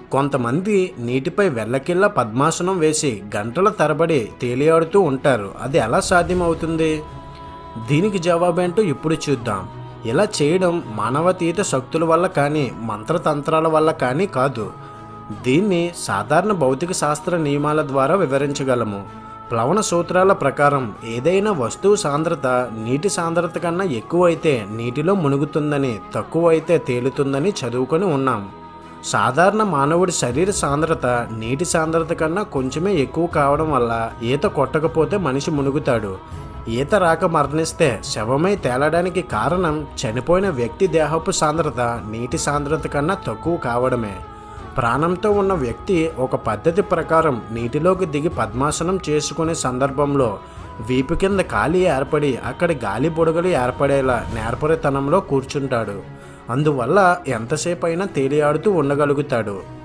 కొంతమంది నీటిపై వెల్లకిల్ల పద్మాసనం వేసి గంటల తరబడి తేలియాడుతూ ఉంటారు అది ఎలా సాధ్యమవుతుంది దీనికి జవాబేంటో ఇప్పుడు చూద్దాం ఇలా చేయడం మానవతీత శక్తుల వల్ల కానీ మంత్రతంత్రాల వల్ల కానీ కాదు దీన్ని సాధారణ భౌతిక శాస్త్ర నియమాల ద్వారా వివరించగలము ప్లవన సూత్రాల ప్రకారం ఏదైనా వస్తువు సాంద్రత నీటి సాంద్రత కన్నా ఎక్కువైతే నీటిలో మునుగుతుందని తక్కువైతే తేలుతుందని చదువుకొని ఉన్నాం సాధారణ మానవుడి శరీర సాంద్రత నీటి సాంద్రత కన్నా కొంచెమే ఎక్కువ కావడం వల్ల ఈత కొట్టకపోతే మనిషి మునుగుతాడు ఈత రాక మరణిస్తే శవమై తేలడానికి కారణం చనిపోయిన వ్యక్తి దేహపు సాంద్రత నీటి సాంద్రత కన్నా తక్కువ కావడమే ప్రాణంతో ఉన్న వ్యక్తి ఒక పద్ధతి ప్రకారం నీటిలోకి దిగి పద్మాసనం చేసుకునే సందర్భంలో వీపు కింద ఖాళీ ఏర్పడి అక్కడి గాలి బుడగలు ఏర్పడేలా నేర్పరితనంలో కూర్చుంటాడు అందువల్ల ఎంతసేపు అయినా తేలియాడుతూ ఉండగలుగుతాడు